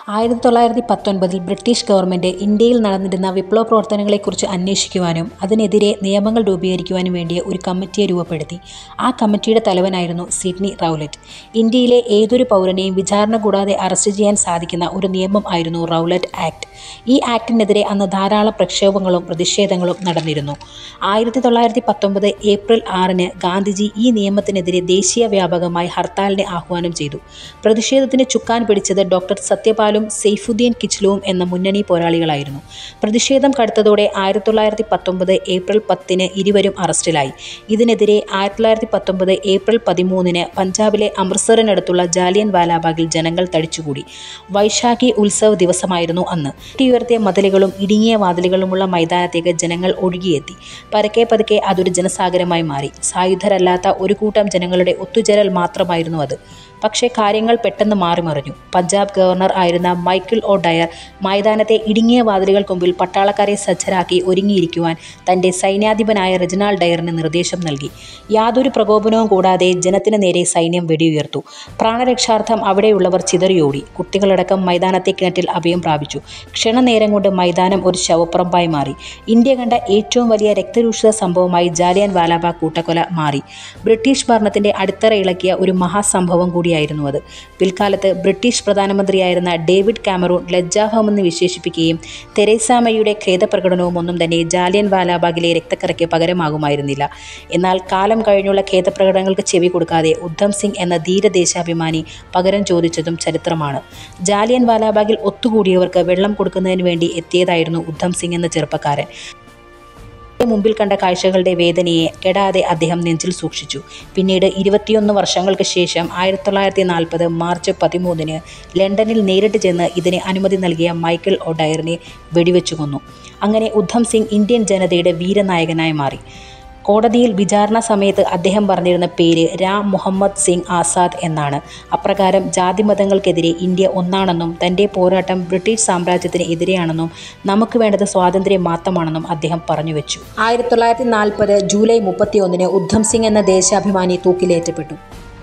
ആയിരത്തി തൊള്ളായിരത്തി പത്തൊൻപതിൽ ബ്രിട്ടീഷ് ഗവൺമെൻറ് ഇന്ത്യയിൽ നടന്നിരുന്ന വിപ്ലവ പ്രവർത്തനങ്ങളെക്കുറിച്ച് അന്വേഷിക്കുവാനും അതിനെതിരെ നിയമങ്ങൾ രൂപീകരിക്കുവാനും വേണ്ടി ഒരു കമ്മിറ്റിയെ രൂപപ്പെടുത്തി ആ കമ്മിറ്റിയുടെ തലവനായിരുന്നു സിഡ്നി റൗലറ്റ് ഇന്ത്യയിലെ ഏതൊരു പൗരനെയും വിചാരണ കൂടാതെ അറസ്റ്റ് ചെയ്യാൻ സാധിക്കുന്ന ഒരു നിയമം ആയിരുന്നു റൗലറ്റ് ആക്ട് ഈ ആക്ടിനെതിരെ അന്ന് ധാരാളം പ്രക്ഷോഭങ്ങളും പ്രതിഷേധങ്ങളും നടന്നിരുന്നു ആയിരത്തി തൊള്ളായിരത്തി പത്തൊമ്പത് ഏപ്രിൽ ആറിന് ഗാന്ധിജി ഈ നിയമത്തിനെതിരെ ദേശീയ വ്യാപകമായി ഹർത്താലിന് ആഹ്വാനം ചെയ്തു പ്രതിഷേധത്തിന് ചുക്കാൻ പിടിച്ചത് ഡോക്ടർ സത്യപാലും സെയ്ഫുദ്ദീൻ കിച്ലുവും എന്ന മുന്നണി പോരാളികളായിരുന്നു പ്രതിഷേധം കടുത്തതോടെ ആയിരത്തി തൊള്ളായിരത്തി പത്തൊമ്പത് ഏപ്രിൽ പത്തിന് ഇരുവരും അറസ്റ്റിലായി ഇതിനെതിരെ ആയിരത്തി തൊള്ളായിരത്തി പത്തൊമ്പത് ഏപ്രിൽ പതിമൂന്നിന് പഞ്ചാബിലെ അമൃത്സറിനടുത്തുള്ള ജാലിയൻ വാലാബാഗിൽ ജനങ്ങൾ തടിച്ചുകൂടി വൈശാഖി ഉത്സവ് ദിവസമായിരുന്നു അന്ന് ഉയർത്തിയ മതിലുകളും ഇടുങ്ങിയ വാതിലുകളുമുള്ള മൈതാനത്തേക്ക് ജനങ്ങൾ ഒഴുകിയെത്തി പരക്കെ പതുക്കെ അതൊരു ജനസാഗരമായി മാറി സായുധരല്ലാത്ത ഒരു കൂട്ടം ജനങ്ങളുടെ ഒത്തുചേരൽ മാത്രമായിരുന്നു അത് പക്ഷേ കാര്യങ്ങൾ പെട്ടെന്ന് മാറിമറിഞ്ഞു പഞ്ചാബ് ഗവർണർ ആയിരുന്ന മൈക്കിൾ ഒ ഡയർ മൈതാനത്തെ ഇടുങ്ങിയ വാതിലുകൾക്ക് മുമ്പിൽ പട്ടാളക്കാരെ സജ്ജരാക്കി ഒരുങ്ങിയിരിക്കുവാൻ തൻ്റെ സൈന്യാധിപനായ റെജിനാൽ ഡയറിന് നിർദ്ദേശം നൽകി യാതൊരു പ്രകോപനവും കൂടാതെ ജനത്തിന് നേരെ സൈന്യം വെടിയുയർത്തു പ്രാണരക്ഷാർത്ഥം അവിടെയുള്ളവർ ചിതറിയോടി കുട്ടികളടക്കം മൈതാനത്തെ കിണറ്റിൽ അഭയം പ്രാപിച്ചു ക്ഷണനേരം കൊണ്ട് മൈതാനം ഒരു ശവപ്പറമ്പായി മാറി ഇന്ത്യ കണ്ട ഏറ്റവും വലിയ രക്തരൂഷിത സംഭവമായി ജാലിയൻ വാലാബാഗ് കൂട്ടക്കൊല മാറി ബ്രിട്ടീഷ് ഭരണത്തിൻ്റെ അടിത്തറ ഇളക്കിയ ഒരു മഹാസംഭവം കൂടിയായിരുന്നു അത് പിൽക്കാലത്ത് ബ്രിട്ടീഷ് പ്രധാനമന്ത്രിയായിരുന്ന ഡേവിഡ് കാമറൂൺ ലജ്ജാവഹമെന്ന് വിശേഷിപ്പിക്കുകയും തെരേസ മേയുടെ ഖേദപ്രകടനവും ഒന്നും തന്നെ ജാലിയൻ വാലാബാഗിലെ രക്തക്കറയ്ക്ക് പകരമാകുമായിരുന്നില്ല എന്നാൽ കാലം കഴിഞ്ഞുള്ള ഖേദപ്രകടനങ്ങൾക്ക് ചെവി കൊടുക്കാതെ ഉദ്ധം സിംഗ് എന്ന ധീരദേശാഭിമാനി പകരം ചോദിച്ചതും ചരിത്രമാണ് ജാലിയൻ വാലാബാഗിൽ ഒത്തുകൂടിയവർക്ക് വെള്ളം കൊടുക്കുന്നതിന് വേണ്ടി എത്തിയതായിരുന്നു ഉദ്ധം സിംഗ് എന്ന ചെറുപ്പക്കാരൻ മുമ്പിൽ കണ്ട കാഴ്ചകളുടെ വേദനയെ കെടാതെ അദ്ദേഹം നെഞ്ചിൽ സൂക്ഷിച്ചു പിന്നീട് ഇരുപത്തിയൊന്ന് വർഷങ്ങൾക്ക് ശേഷം ആയിരത്തി തൊള്ളായിരത്തി നാൽപ്പത് മാർച്ച് പതിമൂന്നിന് ലണ്ടനിൽ നേരിട്ട് ചെന്ന് ഇതിന് അനുമതി നൽകിയ മൈക്കിൾ ഒഡയറിനെ വെടിവെച്ചു കൊന്നു അങ്ങനെ ഉദ്ധം സിംഗ് ഇന്ത്യൻ ജനതയുടെ വീരനായകനായി മാറി കോടതിയിൽ വിചാരണ സമയത്ത് അദ്ദേഹം പറഞ്ഞിരുന്ന പേര് രാം മുഹമ്മദ് സിംഗ് ആസാദ് എന്നാണ് അപ്രകാരം ജാതിമതങ്ങൾക്കെതിരെ ഇന്ത്യ ഒന്നാണെന്നും തൻ്റെ പോരാട്ടം ബ്രിട്ടീഷ് സാമ്രാജ്യത്തിന് എതിരെയാണെന്നും നമുക്ക് വേണ്ടത് സ്വാതന്ത്ര്യം മാത്രമാണെന്നും അദ്ദേഹം പറഞ്ഞു വെച്ചു ആയിരത്തി തൊള്ളായിരത്തി നാൽപ്പത് ജൂലൈ മുപ്പത്തി ഒന്നിന് ഉദ്ധം സിംഗ് എന്ന ദേശാഭിമാനി തൂക്കിലേറ്റപ്പെട്ടു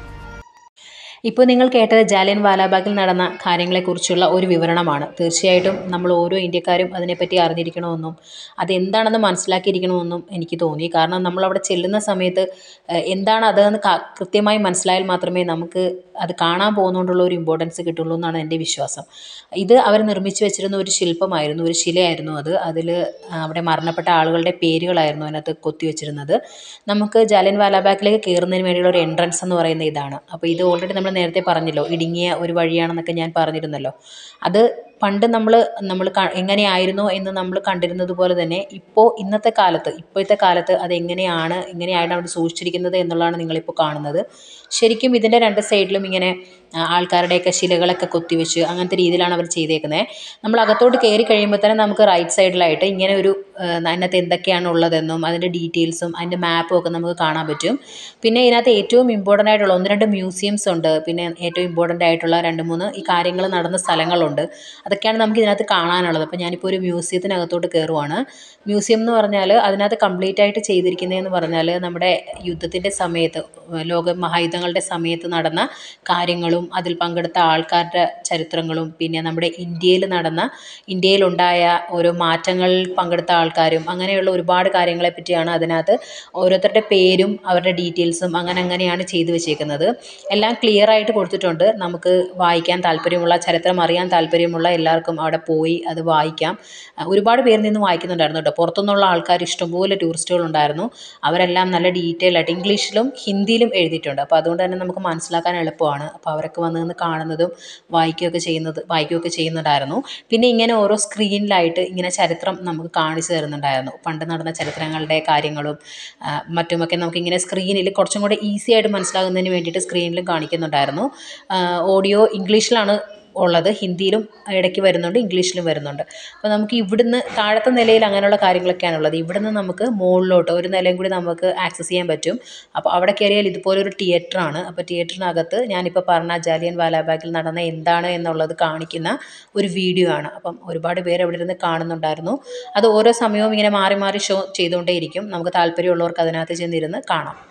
ഇപ്പോൾ നിങ്ങൾ കേട്ടത് ജാലിയൻ വാലാബാഗിൽ നടന്ന കാര്യങ്ങളെക്കുറിച്ചുള്ള ഒരു വിവരണമാണ് തീർച്ചയായിട്ടും നമ്മൾ ഓരോ ഇന്ത്യക്കാരും അതിനെപ്പറ്റി അറിഞ്ഞിരിക്കണമെന്നും അതെന്താണെന്ന് മനസ്സിലാക്കിയിരിക്കണമെന്നും എനിക്ക് തോന്നി കാരണം നമ്മൾ അവിടെ ചെല്ലുന്ന സമയത്ത് എന്താണ് അതെന്ന് കൃത്യമായി മനസ്സിലായാൽ മാത്രമേ നമുക്ക് അത് കാണാൻ പോകുന്നതുകൊണ്ടുള്ള ഒരു ഇമ്പോർട്ടൻസ് കിട്ടുള്ളൂ എന്നാണ് എൻ്റെ വിശ്വാസം ഇത് അവർ നിർമ്മിച്ചു വെച്ചിരുന്ന ഒരു ശില്പമായിരുന്നു ഒരു ശിലയായിരുന്നു അത് അതിൽ അവിടെ മരണപ്പെട്ട ആളുകളുടെ പേരുകളായിരുന്നു അതിനകത്ത് കൊത്തി വെച്ചിരുന്നത് നമുക്ക് ജാലിയൻ വാലാബാഗിലേക്ക് കയറുന്നതിന് വേണ്ടിയുള്ള ഒരു എൻട്രൻസ് എന്ന് പറയുന്ന ഇതാണ് അപ്പോൾ ഇത് ഓൾറെഡി നമ്മൾ നേരത്തെ പറഞ്ഞല്ലോ ഇടുങ്ങിയ ഒരു വഴിയാണെന്നൊക്കെ ഞാൻ പറഞ്ഞിരുന്നല്ലോ അത് പണ്ട് നമ്മൾ നമ്മൾ എങ്ങനെയായിരുന്നു എന്ന് നമ്മൾ കണ്ടിരുന്നത് പോലെ തന്നെ ഇപ്പോൾ ഇന്നത്തെ കാലത്ത് ഇപ്പോഴത്തെ കാലത്ത് അത് എങ്ങനെയാണ് എങ്ങനെയാണ് അവിടെ സൂക്ഷിച്ചിരിക്കുന്നത് എന്നുള്ളതാണ് നിങ്ങളിപ്പോൾ കാണുന്നത് ശരിക്കും ഇതിൻ്റെ രണ്ട് സൈഡിലും ഇങ്ങനെ ആൾക്കാരുടെയൊക്കെ ശിലകളൊക്കെ കൊത്തിവെച്ച് അങ്ങനത്തെ രീതിയിലാണ് അവർ ചെയ്തേക്കുന്നത് നമ്മൾ അകത്തോട്ട് കയറി കഴിയുമ്പോൾ തന്നെ നമുക്ക് റൈറ്റ് സൈഡിലായിട്ട് ഇങ്ങനെ ഒരു അതിനകത്ത് എന്തൊക്കെയാണ് ഉള്ളതെന്നും അതിൻ്റെ ഡീറ്റെയിൽസും അതിൻ്റെ മാപ്പും ഒക്കെ നമുക്ക് കാണാൻ പറ്റും പിന്നെ ഇതിനകത്ത് ഏറ്റവും ഇമ്പോർട്ടൻ്റ് ആയിട്ടുള്ള ഒന്ന് രണ്ട് മ്യൂസിയംസ് ഉണ്ട് പിന്നെ ഏറ്റവും ഇമ്പോർട്ടൻ്റ് ആയിട്ടുള്ള രണ്ട് മൂന്ന് ഈ കാര്യങ്ങൾ നടന്ന സ്ഥലങ്ങളുണ്ട് അതൊക്കെയാണ് നമുക്ക് ഇതിനകത്ത് കാണാനുള്ളത് അപ്പോൾ ഞാനിപ്പോൾ ഒരു മ്യൂസിയത്തിനകത്തോട്ട് കയറുവാണ് മ്യൂസിയം എന്ന് പറഞ്ഞാൽ അതിനകത്ത് കംപ്ലീറ്റ് ആയിട്ട് ചെയ്തിരിക്കുന്നതെന്ന് പറഞ്ഞാൽ നമ്മുടെ യുദ്ധത്തിൻ്റെ സമയത്ത് ലോക മഹായുദ്ധങ്ങളുടെ സമയത്ത് നടന്ന കാര്യങ്ങളും അതിൽ പങ്കെടുത്ത ആൾക്കാരുടെ ചരിത്രങ്ങളും പിന്നെ നമ്മുടെ ഇന്ത്യയിൽ നടന്ന ഇന്ത്യയിലുണ്ടായ ഓരോ മാറ്റങ്ങളിൽ പങ്കെടുത്ത ആൾക്കാരും അങ്ങനെയുള്ള ഒരുപാട് കാര്യങ്ങളെ പറ്റിയാണ് അതിനകത്ത് ഓരോരുത്തരുടെ പേരും അവരുടെ ഡീറ്റെയിൽസും അങ്ങനെ അങ്ങനെയാണ് ചെയ്തു വെച്ചേക്കുന്നത് എല്ലാം ക്ലിയർ ആയിട്ട് കൊടുത്തിട്ടുണ്ട് നമുക്ക് വായിക്കാൻ താല്പര്യമുള്ള ചരിത്രം അറിയാൻ താല്പര്യമുള്ള എല്ലാവർക്കും അവിടെ പോയി അത് വായിക്കാം ഒരുപാട് പേര് നിന്ന് വായിക്കുന്നുണ്ടായിരുന്നു കേട്ടോ പുറത്തുനിന്നുള്ള ആൾക്കാർ ഇഷ്ടംപോലെ ടൂറിസ്റ്റുകൾ ഉണ്ടായിരുന്നു അവരെല്ലാം നല്ല ഡീറ്റെയിൽ ആയിട്ട് ഇംഗ്ലീഷിലും ഹിന്ദിയിലും എഴുതിയിട്ടുണ്ട് അപ്പോൾ അതുകൊണ്ട് തന്നെ നമുക്ക് മനസ്സിലാക്കാൻ എളുപ്പമാണ് അപ്പോൾ അവരൊക്കെ വന്ന് നിന്ന് കാണുന്നതും വായിക്കുകയൊക്കെ ചെയ്യുന്നത് വായിക്കുകയൊക്കെ ചെയ്യുന്നുണ്ടായിരുന്നു പിന്നെ ഇങ്ങനെ ഓരോ സ്ക്രീനിലായിട്ട് ഇങ്ങനെ ചരിത്രം നമുക്ക് കാണിച്ചു തരുന്നുണ്ടായിരുന്നു പണ്ട് നടന്ന ചരിത്രങ്ങളുടെ കാര്യങ്ങളും മറ്റുമൊക്കെ നമുക്കിങ്ങനെ സ്ക്രീനിൽ കുറച്ചും കൂടെ ഈസി ആയിട്ട് മനസ്സിലാകുന്നതിന് വേണ്ടിയിട്ട് സ്ക്രീനിലും കാണിക്കുന്നുണ്ടായിരുന്നു ഓഡിയോ ഇംഗ്ലീഷിലാണ് ഉള്ളത് ഹിന്ദിയിലും ഇടയ്ക്ക് വരുന്നുണ്ട് ഇംഗ്ലീഷിലും വരുന്നുണ്ട് അപ്പോൾ നമുക്ക് ഇവിടുന്ന് താഴത്തെ നിലയിൽ അങ്ങനെയുള്ള കാര്യങ്ങളൊക്കെയാണ് ഉള്ളത് ഇവിടുന്ന് നമുക്ക് മുകളിലോട്ട് ഒരു നിലയും കൂടി നമുക്ക് ആക്സസ് ചെയ്യാൻ പറ്റും അപ്പോൾ അവിടെ കയറിയാൽ ഇതുപോലൊരു തിയേറ്ററാണ് അപ്പോൾ തിയേറ്ററിനകത്ത് ഞാനിപ്പോൾ പറഞ്ഞ ജാലിയൻ വാലാബാഗിൽ നടന്ന എന്താണ് എന്നുള്ളത് കാണിക്കുന്ന ഒരു വീഡിയോ ആണ് അപ്പം ഒരുപാട് പേര് അവിടെ ഇരുന്ന് കാണുന്നുണ്ടായിരുന്നു അത് ഓരോ സമയവും ഇങ്ങനെ മാറി മാറി ഷോ ചെയ്തുകൊണ്ടേയിരിക്കും നമുക്ക് താല്പര്യമുള്ളവർക്ക് അതിനകത്ത് ചെന്നിരുന്ന് കാണാം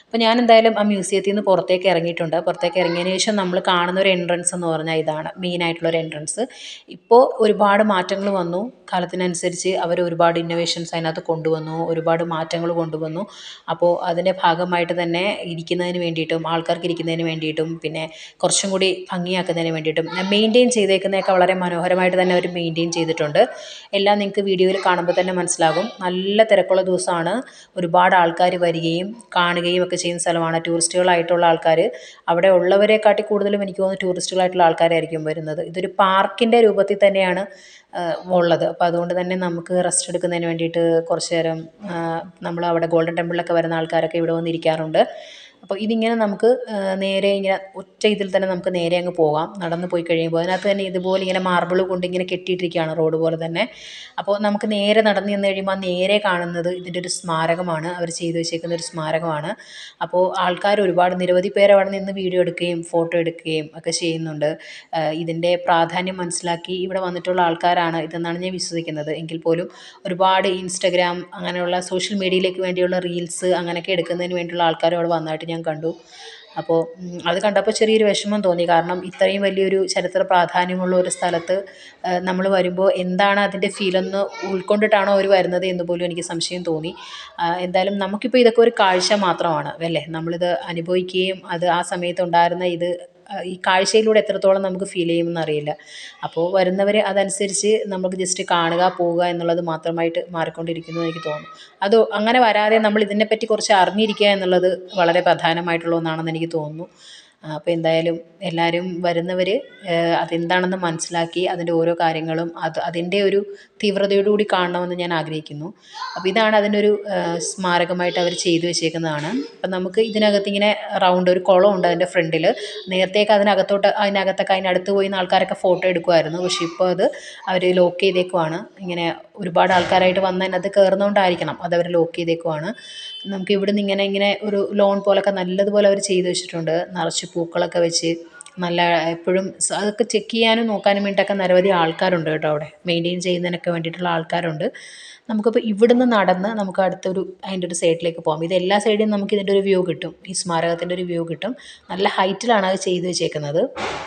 അപ്പോൾ ഞാൻ എന്തായാലും ആ മ്യൂസിയത്തിൽ നിന്ന് പുറത്തേക്ക് ഇറങ്ങിയിട്ടുണ്ട് പുറത്തേക്ക് ഇറങ്ങിയതിന് ശേഷം നമ്മൾ കാണുന്ന ഒരു എൻട്രൻസ് എന്ന് പറഞ്ഞാൽ ഇതാണ് മെയിനായിട്ടുള്ള ഒരു എൻട്രൻസ് ഇപ്പോൾ ഒരുപാട് മാറ്റങ്ങൾ വന്നു കാലത്തിനനുസരിച്ച് അവർ ഒരുപാട് ഇന്നോവേഷൻസ് അതിനകത്ത് കൊണ്ടുവന്നു ഒരുപാട് മാറ്റങ്ങൾ കൊണ്ടുവന്നു അപ്പോൾ അതിൻ്റെ ഭാഗമായിട്ട് തന്നെ ഇരിക്കുന്നതിന് വേണ്ടിയിട്ടും ആൾക്കാർക്ക് ഇരിക്കുന്നതിന് വേണ്ടിയിട്ടും പിന്നെ കുറച്ചും കൂടി ഭംഗിയാക്കുന്നതിന് വേണ്ടിയിട്ടും മെയിൻറ്റെയിൻ ചെയ്തേക്കുന്നതൊക്കെ വളരെ മനോഹരമായിട്ട് തന്നെ അവർ മെയിൻറ്റെയിൻ ചെയ്തിട്ടുണ്ട് എല്ലാം നിങ്ങൾക്ക് വീഡിയോയിൽ കാണുമ്പോൾ തന്നെ മനസ്സിലാകും നല്ല തിരക്കുള്ള ദിവസമാണ് ഒരുപാട് ആൾക്കാർ വരികയും കാണുകയും ഒക്കെ ചെയ്യുന്ന സ്ഥലമാണ് ടൂറിസ്റ്റുകളായിട്ടുള്ള ആൾക്കാർ അവിടെ ഉള്ളവരെക്കാട്ടി കൂടുതലും എനിക്ക് തോന്നുന്നു ടൂറിസ്റ്റുകളായിട്ടുള്ള ആൾക്കാരായിരിക്കും വരുന്നത് ഇതൊരു പാർക്കിൻ്റെ രൂപത്തിൽ തന്നെയാണ് ആ, ഉള്ളത് അപ്പോൾ അതുകൊണ്ട് തന്നെ നമുക്ക് റെസ്റ്റ് എടുക്കുന്നതിന് വേണ്ടിയിട്ട് കുറച്ച് നേരം നമ്മൾ അവിടെ ഗോൾഡൻ ടെമ്പിളിലൊക്കെ വരുന്ന ആൾക്കാരൊക്കെ ഇവിടെ വന്നിരിക്കാറുണ്ട് അപ്പോൾ ഇതിങ്ങനെ നമുക്ക് ആ, നേരെ ഇങ്ങനെ ഒറ്റ ഇതിൽ തന്നെ നമുക്ക് നേരെ അങ്ങ് പോകാം നടന്ന് പോയി കഴിയുമ്പോൾ അതിനകത്ത് തന്നെ ഇതുപോലെ ഇങ്ങനെ മാർബിൾ കൊണ്ട് ഇങ്ങനെ കെട്ടിയിട്ടിരിക്കുകയാണ് റോഡ് പോലെ തന്നെ അപ്പോൾ നമുക്ക് നേരെ നടന്ന് ചെന്ന് കഴിയുമ്പോൾ ആ നേരെ കാണുന്നത് ഇതിൻ്റെ ഒരു സ്മാരകമാണ് അവർ ചെയ്തു വെച്ചേക്കുന്ന ഒരു സ്മാരകമാണ് അപ്പോൾ ആൾക്കാർ ഒരുപാട് നിരവധി പേർ അവിടെ നിന്ന് വീഡിയോ എടുക്കുകയും ഫോട്ടോ എടുക്കുകയും ഒക്കെ ചെയ്യുന്നുണ്ട് ആ, ഇതിൻ്റെ പ്രാധാന്യം മനസ്സിലാക്കി ഇവിടെ വന്നിട്ടുള്ള ആൾക്കാരാണ് ഇതെന്നാണ് ഞാൻ വിശ്വസിക്കുന്നത് എങ്കിൽ പോലും ഒരുപാട് ഇൻസ്റ്റഗ്രാം അങ്ങനെയുള്ള സോഷ്യൽ മീഡിയയിലേക്ക് വേണ്ടിയുള്ള റീൽസ് അങ്ങനെയൊക്കെ എടുക്കുന്നതിന് വേണ്ടിയുള്ള ആൾക്കാർ അവിടെ വന്നതായിട്ട് ഞാൻ കണ്ടു അപ്പോൾ ഉം, അത് കണ്ടപ്പോൾ ചെറിയൊരു വിഷമം തോന്നി കാരണം ഇത്രയും വലിയൊരു ചരിത്ര പ്രാധാന്യമുള്ള ഒരു സ്ഥലത്ത് നമ്മൾ വരുമ്പോൾ എന്താണ് അതിൻ്റെ ഫീലെന്ന് ഉൾക്കൊണ്ടിട്ടാണോ അവർ വരുന്നത് എന്ന് പോലും എനിക്ക് സംശയം തോന്നി ആ, എന്തായാലും നമുക്കിപ്പോൾ ഇതൊക്കെ ഒരു കാഴ്ച മാത്രമാണ് അല്ലേ നമ്മളിത് അനുഭവിക്കുകയും അത് ആ സമയത്ത് ഉണ്ടായിരുന്ന ഇത് ആ, ഈ കാഴ്ചയിലൂടെ എത്രത്തോളം നമുക്ക് ഫീൽ ചെയ്യുമെന്ന് അറിയില്ല അപ്പോൾ വരുന്നവർ അതനുസരിച്ച് നമുക്ക് ജസ്റ്റ് കാണുക പോവുക എന്നുള്ളത് മാത്രമായിട്ട് മാറിക്കൊണ്ടിരിക്കുന്നു എന്ന് എനിക്ക് തോന്നുന്നു അത് അങ്ങനെ വരാതെ നമ്മൾ ഇതിനെപ്പറ്റി കുറച്ച് അറിഞ്ഞിരിക്കുക എന്നുള്ളത് വളരെ പ്രധാനമായിട്ടുള്ള ഒന്നാണെന്ന് എനിക്ക് തോന്നുന്നു ആ, അപ്പോൾ എന്തായാലും എല്ലാവരും വരുന്നവർ അതെന്താണെന്ന് മനസ്സിലാക്കി അതിൻ്റെ ഓരോ കാര്യങ്ങളും അത് അതിൻ്റെ ഒരു തീവ്രതയോടുകൂടി കാണണമെന്ന് ഞാൻ ആഗ്രഹിക്കുന്നു അപ്പോൾ ഇതാണ് അതിൻ്റെ ഒരു ആ, സ്മാരകമായിട്ട് അവർ ചെയ്തു വെച്ചേക്കുന്നതാണ് അപ്പം നമുക്ക് ഇതിനകത്ത് ഇങ്ങനെ റൗണ്ട് ഒരു കുളം ഉണ്ട് അതിൻ്റെ ഫ്രണ്ടിൽ നേരത്തേക്ക് അതിനകത്തോട്ട് അതിനകത്തൊക്കെ അതിനടുത്ത് പോയി നിന്ന് ആൾക്കാരൊക്കെ ഫോട്ടോ എടുക്കുമായിരുന്നു പക്ഷേ ഇപ്പോൾ അത് അവർ ലോക്ക് ചെയ്തേക്കുവാണ് ഇങ്ങനെ ഒരുപാട് ആൾക്കാരായിട്ട് വന്ന് അതിനകത്ത് കയറുന്നതുകൊണ്ടായിരിക്കണം അത് അവർ ലോക്ക് ചെയ്തേക്കുവാണ് നമുക്ക് ഇവിടുന്ന് ഇങ്ങനെ ഇങ്ങനെ ഒരു ലോൺ പോലൊക്കെ നല്ലതുപോലെ അവർ ചെയ്തു വെച്ചിട്ടുണ്ട് നിറച്ച് പൂക്കളൊക്കെ വെച്ച് നല്ല എപ്പോഴും സ- അതൊക്കെ ചെക്ക് ചെയ്യാനും നോക്കാനും വേണ്ടിയിട്ടൊക്കെ നിരവധി ആൾക്കാരുണ്ട് കേട്ടോ അവിടെ മെയിൻറ്റെയിൻ ചെയ്യുന്നതിനൊക്കെ വേണ്ടിയിട്ടുള്ള ആൾക്കാരുണ്ട് നമുക്കിപ്പോൾ ഇവിടുന്ന് നടന്ന് നമുക്ക് അടുത്തൊരു അതിൻ്റെ ഒരു സൈഡിലേക്ക് പോകാം ഇത് എല്ലാ സൈഡിലും നമുക്ക് ഇതിൻ്റെ ഒരു വ്യൂ കിട്ടും ഈ സ്മാരകത്തിൻ്റെ ഒരു വ്യൂ കിട്ടും നല്ല ഹൈറ്റിലാണ് അത് ചെയ്തു വെച്ചേക്കുന്നത്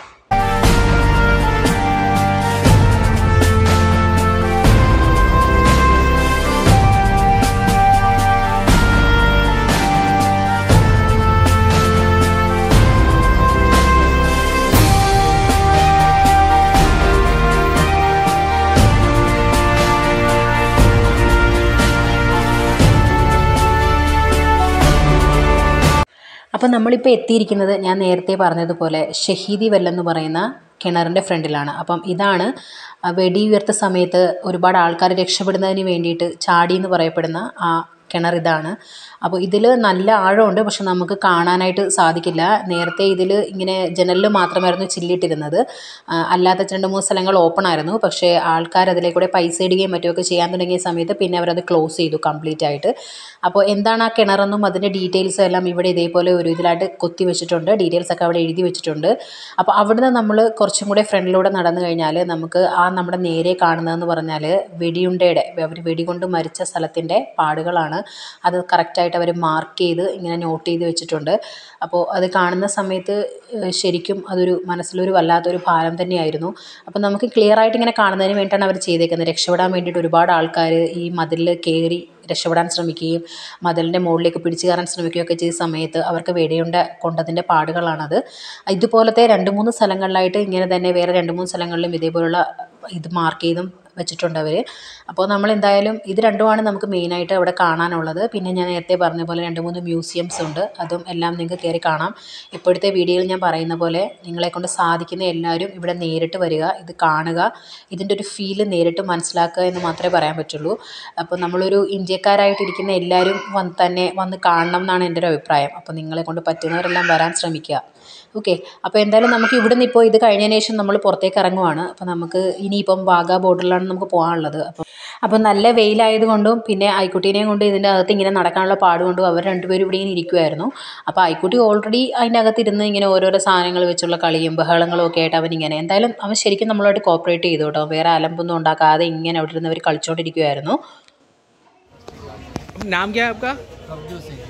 അപ്പം നമ്മളിപ്പോൾ എത്തിയിരിക്കുന്നത് ഞാൻ നേരത്തെ പറഞ്ഞതുപോലെ ഷഹീദി വെല്ലെന്ന് പറയുന്ന കിണറിൻ്റെ ഫ്രണ്ടിലാണ് അപ്പം ഇതാണ് ആ വെടിയുയർത്ത സമയത്ത് ഒരുപാട് ആൾക്കാർ രക്ഷപ്പെടുന്നതിന് വേണ്ടിയിട്ട് ചാടി എന്ന് പറയപ്പെടുന്ന ആ കിണർ ഇതാണ് അപ്പോൾ ഇതിൽ നല്ല ആഴമുണ്ട് പക്ഷെ നമുക്ക് കാണാനായിട്ട് സാധിക്കില്ല നേരത്തെ ഇതിൽ ഇങ്ങനെ ജനലിൽ മാത്രമായിരുന്നു ചില്ലിട്ടിരുന്നത് ആ, അല്ലാത്ത രണ്ട് മൂന്ന് സ്ഥലങ്ങൾ ഓപ്പൺ ആയിരുന്നു പക്ഷേ ആൾക്കാർ അതിലേക്കൂടെ പൈസ ഇടുകയും മറ്റുമൊക്കെ ചെയ്യാൻ തുടങ്ങിയ സമയത്ത് പിന്നെ അവരത് ക്ലോസ് ചെയ്തു കംപ്ലീറ്റ് ആയിട്ട് അപ്പോൾ എന്താണ് ആ കിണറെന്നും അതിൻ്റെ ഡീറ്റെയിൽസ് എല്ലാം ഇവിടെ ഇതേപോലെ ഒരു ഇതിലായിട്ട് കൊത്തി വെച്ചിട്ടുണ്ട് ഡീറ്റെയിൽസ് ഒക്കെ അവിടെ എഴുതി വെച്ചിട്ടുണ്ട് അപ്പോൾ അവിടുന്ന് നമ്മൾ കുറച്ചും കൂടെ ഫ്രണ്ടിലൂടെ നടന്നു കഴിഞ്ഞാൽ നമുക്ക് ആ നമ്മുടെ നേരെ കാണുന്നതെന്ന് പറഞ്ഞാൽ വെടിയുണ്ടയുടെ അവർ വെടികൊണ്ട് മരിച്ച സ്ഥലത്തിൻ്റെ പാടുകളാണ് അത് കറക്റ്റായിട്ട് അവർ മാർക്ക് ചെയ്ത് ഇങ്ങനെ നോട്ട് ചെയ്ത് വെച്ചിട്ടുണ്ട് അപ്പോൾ അത് കാണുന്ന സമയത്ത് ഏഹ് ശരിക്കും അതൊരു മനസ്സിലൊരു വല്ലാത്തൊരു ഭാരം തന്നെയായിരുന്നു അപ്പോൾ നമുക്ക് ക്ലിയർ ആയിട്ട് ഇങ്ങനെ കാണുന്നതിന് വേണ്ടിയിട്ടാണ് അവർ ചെയ്തേക്കുന്നത് രക്ഷപ്പെടാൻ വേണ്ടിയിട്ട് ഒരുപാട് ആൾക്കാർ ഈ മതിലിൽ കയറി രക്ഷപ്പെടാൻ ശ്രമിക്കുകയും മതിലിൻ്റെ മുകളിലേക്ക് പിടിച്ചു കയറാൻ ശ്രമിക്കുകയൊക്കെ ചെയ്ത സമയത്ത് അവർക്ക് വെടിയുണ്ട കൊണ്ടതിൻ്റെ പാടുകളാണത് ഇതുപോലത്തെ രണ്ട് മൂന്ന് സ്ഥലങ്ങളിലായിട്ട് ഇങ്ങനെ തന്നെ വേറെ രണ്ട് മൂന്ന് സ്ഥലങ്ങളിലും ഇതേപോലുള്ള ഇത് മാർക്ക് ചെയ്തും വെച്ചിട്ടുണ്ട് അവർ അപ്പോൾ നമ്മൾ എന്തായാലും ഇത് രണ്ടുമാണ് നമുക്ക് മെയിനായിട്ട് അവിടെ കാണാനുള്ളത് പിന്നെ ഞാൻ നേരത്തെ പറഞ്ഞ പോലെ രണ്ട് മൂന്ന് മ്യൂസിയംസ് ഉണ്ട് അതും എല്ലാം നിങ്ങൾക്ക് കയറി കാണാം ഇപ്പോഴത്തെ വീഡിയോയിൽ ഞാൻ പറയുന്ന പോലെ നിങ്ങളെ കൊണ്ട് സാധിക്കുന്ന എല്ലാവരും ഇവിടെ നേരിട്ട് വരിക ഇത് കാണുക ഇതിൻ്റെ ഒരു ഫീല് നേരിട്ട് മനസ്സിലാക്കുക എന്ന് മാത്രമേ പറയാൻ പറ്റുള്ളൂ അപ്പോൾ നമ്മളൊരു ഇന്ത്യക്കാരായിട്ടിരിക്കുന്ന എല്ലാവരും വന്ന് തന്നെ വന്ന് കാണണം എന്നാണ് എൻ്റെ ഒരു അഭിപ്രായം അപ്പോൾ നിങ്ങളെ കൊണ്ട് പറ്റുന്നവരെല്ലാം വരാൻ ശ്രമിക്കുക ഓക്കെ അപ്പോൾ എന്തായാലും നമുക്ക് ഇവിടെ നിന്ന് ഇപ്പോൾ ഇത് കഴിഞ്ഞതിന് ശേഷം നമ്മൾ പുറത്തേക്ക് ഇറങ്ങുവാണ് അപ്പോൾ നമുക്ക് ഇനിയിപ്പം വാഗാ ബോർഡറിലാണ് നമുക്ക് പോകാനുള്ളത് അപ്പോൾ അപ്പോൾ നല്ല വെയിലായതുകൊണ്ടും പിന്നെ ഐക്കുട്ടീനെയും കൊണ്ട് ഇതിൻ്റെ അകത്ത് ഇങ്ങനെ നടക്കാനുള്ള പാടുകൊണ്ടും അവർ രണ്ടുപേരും ഇവിടെ ഇങ്ങനെ ഇരിക്കുമായിരുന്നു അപ്പോൾ ഐക്കുട്ടി ഓൾറെഡി അതിൻ്റെ അകത്ത് ഇരുന്ന് ഇങ്ങനെ ഓരോരോ സാധനങ്ങൾ വെച്ചുള്ള കളിയും ബഹളങ്ങളും ഒക്കെ ആയിട്ട് അവൻ ഇങ്ങനെ എന്തായാലും അവൻ ശരിക്കും നമ്മളായിട്ട് കോപ്പറേറ്റ് ചെയ്തു കേട്ടോ വേറെ അലമ്പൊന്നും ഉണ്ടാക്കാതെ ഇങ്ങനെ അവിടെ ഇരുന്ന് അവർ കളിച്ചുകൊണ്ടിരിക്കുമായിരുന്നു नाम क्या है आपका कब्जू सिंह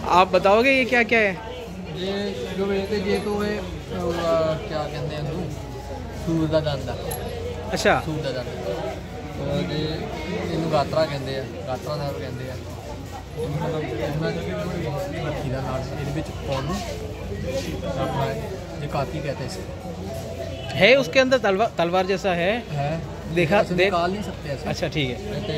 आप बताओगे ये क्या क्या है ये जो ਵੇਖਦੇ ਜੇ ਤੋਂ ਇਹ ਕੀ ਕਹਿੰਦੇ ਇਹਨੂੰ ਸੂਰ ਦਾ ਦੰਦ ਆ अच्छा ਸੂਰ ਦਾ ਦੰਦ ਉਹ ਜੇ ਇਹਨੂੰ ਗਾਤਰਾ ਕਹਿੰਦੇ ਆ ਗਾਤਰਾ ਸਾਹਿਬ ਕਹਿੰਦੇ ਆ ਇਹਨੂੰ ਮਤਲਬ ਇਹਨਾਂ ਰੱਖੀ ਦਾ ਨਾਲ ਇਹਦੇ ਵਿੱਚ ਪਾਉਣ ਨੂੰ ਆਪਣਾ ਇਹ ਕਾਤੀ ਕਹਤੇ ਇਸੇ है उसके अंदर तलवार तलवार जैसा है है देखा ऐसे देख निकाल नहीं सकते ऐसे अच्छा ठीक है ते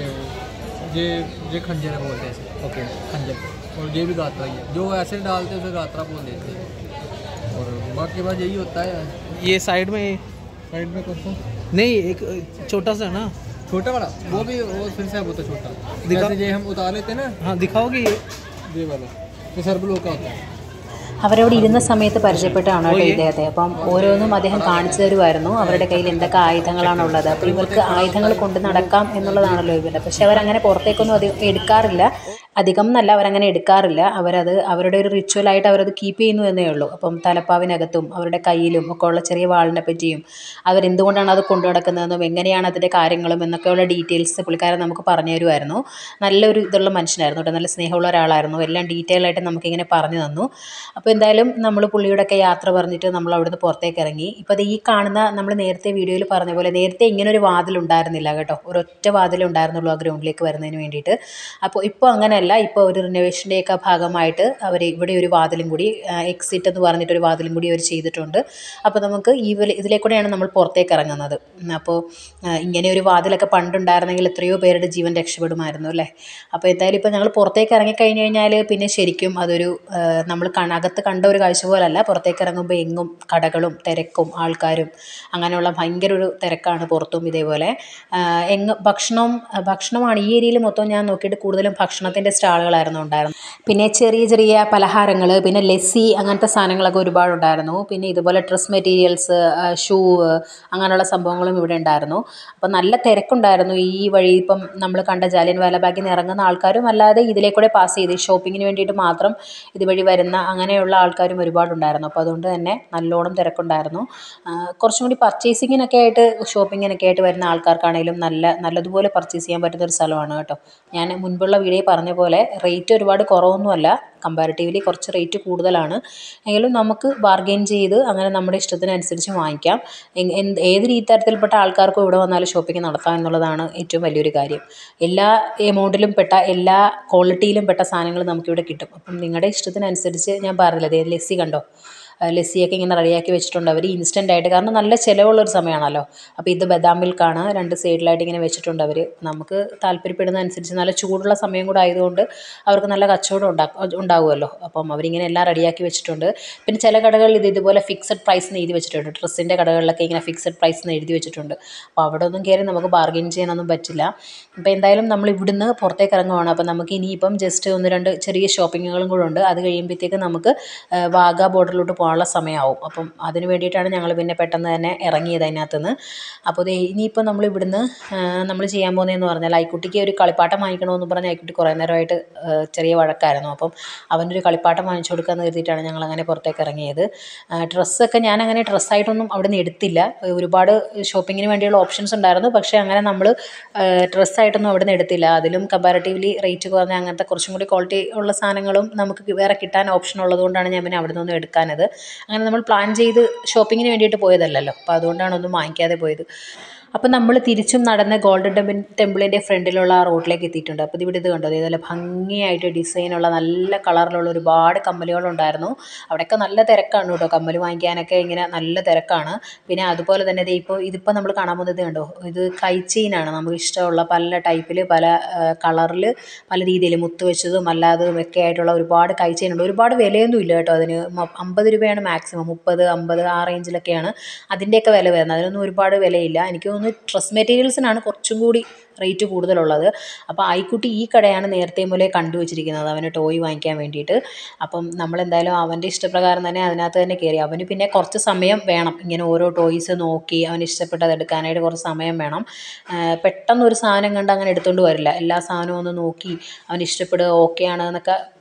ये ये खंजर बोलते हैं इसे ओके खंजर और ये भी गात्रा ही है जो ऐसे डालते हैं उसे गात्रा बोल देते हैं और बाकी बात यही होता है ये साइड में साइड में कौन सा नहीं एक छोटा सा ना छोटा वाला वो भी वो फिर से होता है छोटा दिखा- जैसे ये हम उतार लेते हैं ना हाँ दिखाओगे ये ये वाला ये सर्बलो का होता है അവരവിടെ ഇരുന്ന സമയത്ത് പരിചയപ്പെട്ടാണ് കേട്ടോ ഇദ്ദേഹത്തെ അപ്പം ഓരോന്നും അദ്ദേഹം കാണിച്ചു തരുമായിരുന്നു അവരുടെ കയ്യിൽ എന്തൊക്കെ ആയുധങ്ങളാണുള്ളത് അപ്പോൾ ഇവർക്ക് ആയുധങ്ങൾ കൊണ്ട് നടക്കാം എന്നുള്ളതാണല്ലോ ഇവരുടെ പക്ഷെ അവരങ്ങനെ പുറത്തേക്കൊന്നും അത് എടുക്കാറില്ല അധികം എന്നല്ല അവരങ്ങനെ എടുക്കാറില്ല അവരത് അവരുടെ ഒരു റിച്വലായിട്ട് അവരത് കീപ്പ് ചെയ്യുന്നു എന്നേ ഉള്ളൂ അപ്പം തലപ്പാവിനകത്തും അവരുടെ കയ്യിലും ഒക്കെ ഉള്ള ചെറിയ വാളിനെ പറ്റിയും അവരെന്തുകൊണ്ടാണ് അത് കൊണ്ടു നടക്കുന്നതെന്നും എങ്ങനെയാണ് അതിൻ്റെ കാര്യങ്ങളും എന്നൊക്കെയുള്ള ഡീറ്റെയിൽസ് പുള്ളിക്കാരൻ നമുക്ക് പറഞ്ഞു തരുമായിരുന്നു നല്ലൊരു ഇതുള്ള മനുഷ്യനായിരുന്നു കേട്ടോ നല്ല സ്നേഹമുള്ള ഒരാളായിരുന്നു എല്ലാം ഡീറ്റെയിൽ ആയിട്ട് നമുക്കിങ്ങനെ പറഞ്ഞു തന്നു അപ്പോൾ എന്തായാലും നമ്മൾ പുള്ളിയോടൊക്കെ യാത്ര പറഞ്ഞിട്ട് നമ്മൾ അവിടുന്ന് പുറത്തേക്ക് ഇറങ്ങി ഇപ്പോൾ അത് ഈ കാണുന്ന നമ്മൾ നേരത്തെ വീഡിയോയിൽ പറഞ്ഞ പോലെ നേരത്തെ ഇങ്ങനെ ഒരു വാതിൽ ഉണ്ടായിരുന്നില്ല കേട്ടോ ഒരൊറ്റ വാതിലേ ഉണ്ടായിരുന്നുള്ളൂ ആ ഗ്രൗണ്ടിലേക്ക് വരുന്നതിന് വേണ്ടിയിട്ട് അപ്പോൾ ഇപ്പോൾ അങ്ങനെയല്ല ഇപ്പോൾ ഒരു റിനോവേഷൻ്റെയൊക്കെ ഭാഗമായിട്ട് അവർ ഇവിടെ ഒരു വാതിലും കൂടി എക്സിറ്റ് എന്ന് പറഞ്ഞിട്ടൊരു വാതിലും കൂടി അവർ ചെയ്തിട്ടുണ്ട് അപ്പോൾ നമുക്ക് ഈ വല- ഇതിലെ കൂടെയാണ് നമ്മൾ പുറത്തേക്ക് ഇറങ്ങുന്നത് ഉം, അപ്പോൾ ആ, ഇങ്ങനെ ഒരു വാതിലൊക്കെ പണ്ടുണ്ടായിരുന്നെങ്കിൽ എത്രയോ പേരുടെ ജീവൻ രക്ഷപ്പെടുമായിരുന്നു അല്ലേ അപ്പോൾ എന്തായാലും ഇപ്പോൾ ഞങ്ങൾ പുറത്തേക്ക് ഇറങ്ങിക്കഴിഞ്ഞ് കഴിഞ്ഞാൽ പിന്നെ ശരിക്കും അതൊരു ആ, നമ്മൾ കണ അകത്ത് കണ്ട ഒരു കാഴ്ച പോലല്ല പുറത്തേക്ക് ഇറങ്ങുമ്പോൾ എങ്ങും കടകളും തിരക്കും ആൾക്കാരും അങ്ങനെയുള്ള ഭയങ്കര ഒരു തിരക്കാണ് പുറത്തും ഇതേപോലെ ആ, എങ്ങ് ഭക്ഷണം ഭക്ഷണമാണ് ഈ ഏരിയയിൽ മൊത്തം ഞാൻ നോക്കിയിട്ട് കൂടുതലും ഭക്ഷണത്തിൻ്റെ സ്റ്റാളുകളായിരുന്നു ഉണ്ടായിരുന്നത് പിന്നെ ചെറിയ ചെറിയ പലഹാരങ്ങൾ പിന്നെ ലസ്സി അങ്ങനത്തെ സാധനങ്ങളൊക്കെ ഒരുപാടുണ്ടായിരുന്നു പിന്നെ ഇതുപോലെ ഡ്രസ് മെറ്റീരിയൽസ് ഷൂ അങ്ങനെയുള്ള സംഭവങ്ങളും ഇവിടെ ഉണ്ടായിരുന്നു അപ്പം നല്ല തിരക്കുണ്ടായിരുന്നു ഈ വഴി ഇപ്പം നമ്മൾ കണ്ട ജാലിയൻ വാലാബാഗിൽ നിന്ന് ഇറങ്ങുന്ന ആൾക്കാരും അല്ലാതെ ഇതിലെ കൂടെ പാസ് ചെയ്ത് ഷോപ്പിങ്ങിന് വേണ്ടിയിട്ട് മാത്രം ഇതുവഴി വരുന്ന അങ്ങനെയുള്ള ആൾക്കാരും ഒരുപാടുണ്ടായിരുന്നു അപ്പോൾ അതുകൊണ്ട് തന്നെ നല്ലോണം തിരക്കുണ്ടായിരുന്നു ആ, കുറച്ചും കൂടി പർച്ചേസിങ്ങിനൊക്കെ ആയിട്ട് ഷോപ്പിങ്ങിനൊക്കെ ആയിട്ട് വരുന്ന ആൾക്കാർക്കാണെങ്കിലും നല്ല നല്ലതുപോലെ പർച്ചേസ് ചെയ്യാൻ പറ്റുന്ന ഒരു സ്ഥലമാണ് കേട്ടോ ഞാൻ മുൻപുള്ള വീഡിയോ പറഞ്ഞ പോലെ റേറ്റ് ഒരുപാട് കുറവൊന്നുമല്ല കമ്പാരിറ്റീവ്ലി കുറച്ച് റേറ്റ് കൂടുതലാണ് എങ്കിലും നമുക്ക് ബാർഗെയിൻ ചെയ്ത് അങ്ങനെ നമ്മുടെ ഇഷ്ടത്തിനനുസരിച്ച് വാങ്ങിക്കാം എങ്- എന്ത് ഏത് രീതി തരത്തിൽപ്പെട്ട ആൾക്കാർക്കും ഇവിടെ വന്നാലും ഷോപ്പിംഗ് നടത്താം എന്നുള്ളതാണ് ഏറ്റവും വലിയൊരു കാര്യം എല്ലാ എമൗണ്ടിലും പെട്ട എല്ലാ ക്വാളിറ്റിയിലും പെട്ട സാധനങ്ങൾ നമുക്കിവിടെ കിട്ടും അപ്പം നിങ്ങളുടെ ഇഷ്ടത്തിനനുസരിച്ച് ഞാൻ പറഞ്ഞില്ലേ ദേ ലസ്സി കണ്ടോ ആ, ലസ്സിയൊക്കെ ഇങ്ങനെ റെഡിയാക്കി വെച്ചിട്ടുണ്ട് അവർ ഇൻസ്റ്റൻ്റ് ആയിട്ട് കാരണം നല്ല ചിലവുള്ളൊരു സമയമാണല്ലോ അപ്പോൾ ഇത് ബദാം മിൽക്കാണ് രണ്ട് സൈഡിലായിട്ട് ഇങ്ങനെ വെച്ചിട്ടുണ്ട് അവർ നമുക്ക് താല്പര്യപ്പെടുന്ന അനുസരിച്ച് നല്ല ചൂടുള്ള സമയം കൂടെ ആയതുകൊണ്ട് അവർക്ക് നല്ല കച്ചവടം ഉണ്ടാക്കും ഉണ്ടാകുമല്ലോ അപ്പം അവരിങ്ങനെ എല്ലാം റെഡിയാക്കി വെച്ചിട്ടുണ്ട് പിന്നെ ചില കടകളിൽ ഇത് ഇതുപോലെ ഫിക്സഡ് പ്രൈസ് എന്ന് എഴുതി വെച്ചിട്ടുണ്ട് ഡ്രസ്സിൻ്റെ കടകളിലൊക്കെ ഇങ്ങനെ ഫിക്സഡ് പ്രൈസ് എന്ന് എഴുതി വെച്ചിട്ടുണ്ട് അപ്പോൾ അവിടെ ഒന്നും കയറി നമുക്ക് ബാർഗെയിൻ ചെയ്യാനൊന്നും പറ്റില്ല അപ്പോൾ എന്തായാലും നമ്മൾ ഇവിടുന്ന് പുറത്തേക്ക് ഇറങ്ങുവാണ് അപ്പോൾ നമുക്ക് ഇനിയിപ്പം ജസ്റ്റ് ഒന്ന് രണ്ട് ചെറിയ ഷോപ്പിങ്ങുകളും കൂടെ ഉണ്ട് അത് കഴിയുമ്പോഴത്തേക്ക് നമുക്ക് ആ, വാഗ ബോർഡറിലോട്ട് പോകാനുള്ള സമയമാവും അപ്പം അതിന് വേണ്ടിയിട്ടാണ് ഞങ്ങൾ പിന്നെ പെട്ടെന്ന് തന്നെ ഇറങ്ങിയത് അതിനകത്തുനിന്ന് അപ്പോൾ ദേ ഇനിയിപ്പോൾ നമ്മൾ ഇവിടുന്ന് നമ്മൾ ചെയ്യാൻ പോകുന്നതെന്ന് പറഞ്ഞാൽ ഐക്കുട്ടിക്ക് ഒരു കളിപ്പാട്ടം വാങ്ങിക്കണമെന്ന് പറഞ്ഞ് ഐക്കുട്ടി കുറേ നേരമായിട്ട് ആ, ചെറിയ വഴക്കായിരുന്നു അപ്പം അവനൊരു കളിപ്പാട്ടം വാങ്ങിച്ചു കൊടുക്കാമെന്ന് കരുതിയിട്ടാണ് ഞങ്ങൾ അങ്ങനെ പുറത്തേക്ക് ഇറങ്ങിയത് ആ, ഡ്രസ്സൊക്കെ ഞാൻ അങ്ങനെ ഡ്രസ്സായിട്ടൊന്നും അവിടെ നിന്ന് എടുത്തില്ല ഒരുപാട് ഷോപ്പിങ്ങിന് വേണ്ടിയുള്ള ഓപ്ഷൻസ് ഉണ്ടായിരുന്നു പക്ഷേ അങ്ങനെ നമ്മൾ ഡ്രസ്സായിട്ടൊന്നും അവിടെ നിന്ന് എടുത്തില്ല അതിലും കമ്പാരിറ്റീവ്ലി റേറ്റ് കുറഞ്ഞ അങ്ങനത്തെ കുറച്ചും കൂടി ക്വാളിറ്റി ഉള്ള സാധനങ്ങളും നമുക്ക് വേറെ കിട്ടാൻ ഓപ്ഷൻ ഉള്ളതുകൊണ്ടാണ് ഞാൻ പിന്നെ അവിടെ നിന്നൊന്നും എടുക്കാനത് അങ്ങനെ നമ്മൾ പ്ലാൻ ചെയ്ത് ഷോപ്പിങ്ങിന് വേണ്ടിയിട്ട് പോയതല്ലല്ലോ അപ്പോൾ അതുകൊണ്ടാണ് ഒന്നും വാങ്ങിക്കാതെ പോയത് അപ്പോൾ നമ്മൾ തിരിച്ചും നടന്ന് ഗോൾഡൻ ടെമ്പിൾ ടെമ്പിളിൻ്റെ ഫ്രണ്ടിലുള്ള ആ റോഡിലേക്ക് എത്തിയിട്ടുണ്ട് അപ്പോൾ ഇതിവിടെ ഇത് കണ്ടോ ഇതുപോലെ ഭംഗിയായിട്ട് ഡിസൈനുള്ള നല്ല കളറിലുള്ള ഒരുപാട് കമ്മലുകളുണ്ടായിരുന്നു അവിടെയൊക്കെ നല്ല തിരക്കാണ് കേട്ടോ കമ്മൽ വാങ്ങിക്കാനൊക്കെ ഇങ്ങനെ നല്ല തിരക്കാണ് പിന്നെ അതുപോലെ തന്നെ ദേ ഇപ്പോൾ ഇതിപ്പോൾ നമ്മൾ കാണാൻ പോകുന്നത് കണ്ടോ ഇത് കൈ ചെയിനാണ് നമുക്ക് ഇഷ്ടമുള്ള പല ടൈപ്പിൽ പല കളറിൽ പല രീതിയിൽ മുത്ത് വെച്ചതും അല്ലാത്തതും ഒക്കെ ആയിട്ടുള്ള ഒരുപാട് കൈ ചെയിൻ ഉണ്ട് ഒരുപാട് വിലയൊന്നും ഇല്ല കേട്ടോ അതിന് മ- അമ്പത് രൂപയാണ് മാക്സിമം മുപ്പത് അമ്പത് ആ റേഞ്ചിലൊക്കെയാണ് അതിൻ്റെയൊക്കെ വില വരുന്നത് അതിനൊന്നും ഒരുപാട് വിലയില്ല എനിക്ക് തോന്നുന്നു ഡ്രസ് മെറ്റീരിയൽസിനാണ് കുറച്ചും കൂടി റേറ്റ് കൂടുതലുള്ളത് അപ്പോൾ ആയിക്കുട്ടി ഈ കടയാണ് നേരത്തെ മുതലേ കണ്ടുവച്ചിരിക്കുന്നത് അവന് ടോയ് വാങ്ങിക്കാൻ വേണ്ടിയിട്ട് അപ്പം നമ്മളെന്തായാലും അവൻ്റെ ഇഷ്ടപ്രകാരം തന്നെ അതിനകത്ത് തന്നെ കയറി അവന് പിന്നെ കുറച്ച് സമയം വേണം ഇങ്ങനെ ഓരോ ടോയ്സ് നോക്കി അവന് ഇഷ്ടപ്പെട്ടത് എടുക്കാനായിട്ട് കുറച്ച് സമയം വേണം ആ, പെട്ടെന്ന് ഒരു സാധനം കണ്ട് അങ്ങനെ എടുത്തുകൊണ്ട് വരില്ല എല്ലാ സാധനവും ഒന്ന് നോക്കി അവന് ഇഷ്ടപ്പെടുക ഓക്കെ ആണ് എന്നൊക്കെ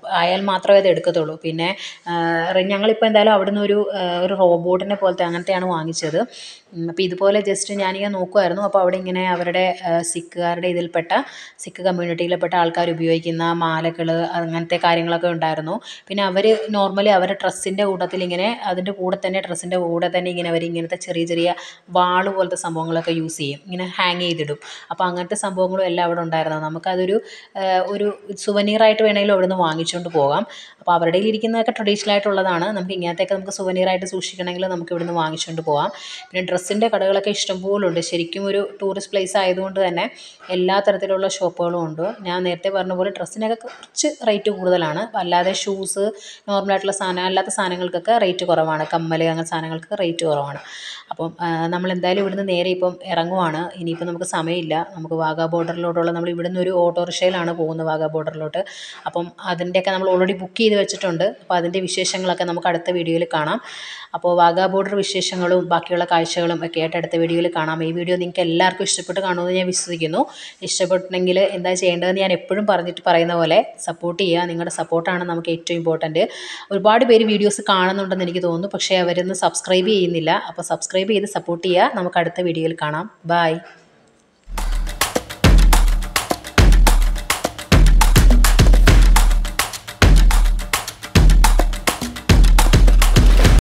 ആയാൽ മാത്രമേ അത് എടുക്കത്തുള്ളൂ പിന്നെ ഞങ്ങളിപ്പോൾ എന്തായാലും അവിടുന്ന് ഒരു ആ, ഒരു റോബോട്ടിനെ പോലത്തെ അങ്ങനത്തെയാണ് വാങ്ങിച്ചത് അപ്പോൾ ഇതുപോലെ ജസ്റ്റ് ഞാനിങ്ങനെ നോക്കുമായിരുന്നു അപ്പോൾ അവിടെ ഇങ്ങനെ അവരുടെ ആ, സിഖുകാരുടെ ഇതിൽപ്പെട്ട സിഖ് കമ്മ്യൂണിറ്റിയിൽപ്പെട്ട ആൾക്കാർ ഉപയോഗിക്കുന്ന മാലകൾ അങ്ങനത്തെ കാര്യങ്ങളൊക്കെ ഉണ്ടായിരുന്നു പിന്നെ അവർ നോർമലി അവരുടെ ഡ്രസ്സിൻ്റെ കൂട്ടത്തിൽ ഇങ്ങനെ അതിൻ്റെ കൂടെ തന്നെ ഡ്രസ്സിൻ്റെ കൂടെ തന്നെ ഇങ്ങനെ അവർ ഇങ്ങനത്തെ ചെറിയ ചെറിയ വാള് പോലത്തെ സംഭവങ്ങളൊക്കെ യൂസ് ചെയ്യും ഇങ്ങനെ ഹാങ് ചെയ്തിടും അപ്പോൾ അങ്ങനത്തെ സംഭവങ്ങളും എല്ലാം അവിടെ ഉണ്ടായിരുന്നു നമുക്കതൊരു ആ, ഒരു സുവനീറായിട്ട് വേണമെങ്കിലും അവിടെ നിന്ന് വാങ്ങിച്ചുകൊണ്ട് പോകാം അപ്പോൾ അവരുടെ കയ്യിൽ ഇരിക്കുന്നതൊക്കെ ട്രഡീഷണൽ ആയിട്ടുള്ളതാണ് നമുക്ക് ഇങ്ങനത്തെയൊക്കെ നമുക്ക് സുവനീറായിട്ട് സൂക്ഷിക്കണമെങ്കിൽ നമുക്ക് ഇവിടുന്ന് വാങ്ങിച്ചുകൊണ്ട് പോകാം പിന്നെ ഡ്രസ്സിൻ്റെ കടകളൊക്കെ ഇഷ്ടംപോലെ ഉണ്ട് ശരിക്കും ഒരു ടൂറിസ്റ്റ് പ്ലേസ് ആയതുകൊണ്ട് തന്നെ എല്ലാ തരത്തിലുള്ള ഷോപ്പുകളും ഉണ്ട് ഞാൻ നേരത്തെ പറഞ്ഞ പോലെ ഡ്രസ്സിനൊക്കെ കുറച്ച് റേറ്റ് കൂടുതലാണ് അല്ലാതെ ഷൂസ് നോർമലായിട്ടുള്ള സാധനം അല്ലാത്ത സാധനങ്ങൾക്കൊക്കെ റേറ്റ് കുറവാണ് കമ്മൽ അങ്ങനെ സാധനങ്ങൾക്ക് റേറ്റ് കുറവാണ് അപ്പം ആ, നമ്മൾ എന്തായാലും ഇവിടുന്ന് നേരെ ഇപ്പം ഇറങ്ങുവാണ് ഇനിയിപ്പോൾ നമുക്ക് സമയമില്ല നമുക്ക് വാഗാ ബോർഡറിലോട്ടുള്ള നമ്മൾ ഇവിടുന്ന് ഒരു ഓട്ടോറിക്ഷയിലാണ് പോകുന്നത് വാഗാ ബോർഡറിലോട്ട് അപ്പം അതിൻ്റെയൊക്കെ നമ്മൾ ഓൾറെഡി ബുക്ക് ചെയ്ത് വെച്ചിട്ടുണ്ട് അപ്പോൾ അതിൻ്റെ വിശേഷങ്ങളൊക്കെ നമുക്ക് അടുത്ത വീഡിയോയിൽ കാണാം അപ്പോൾ വാഗാ ബോർഡർ വിശേഷങ്ങളും ബാക്കിയുള്ള കാഴ്ചകളും ഒക്കെ ആയിട്ട് അടുത്ത വീഡിയോയിൽ കാണാം ഈ വീഡിയോ നിങ്ങൾക്ക് എല്ലാവർക്കും ഇഷ്ടപ്പെട്ട് കാണുമെന്ന് ഞാൻ വിശ്വസിക്കുന്നു ഇഷ്ടപ്പെട്ടെങ്കിൽ എന്താ ചെയ്യേണ്ടതെന്ന് ഞാൻ എപ്പോഴും പറഞ്ഞിട്ട് പറയുന്ന പോലെ സപ്പോർട്ട് ചെയ്യുക നിങ്ങളുടെ സപ്പോർട്ടാണ് നമുക്ക് ഏറ്റവും ഇമ്പോർട്ടൻറ്റ് ഒരുപാട് പേര് വീഡിയോസ് കാണുന്നുണ്ടെന്ന് എനിക്ക് തോന്നുന്നു പക്ഷേ അവരൊന്നും സബ്സ്ക്രൈബ് ചെയ്യുന്നില്ല അപ്പോൾ സബ്സ്ക്രൈബ് ചെയ്ത് സപ്പോർട്ട് ചെയ്യുക നമുക്ക് അടുത്ത വീഡിയോയിൽ കാണാം ബൈ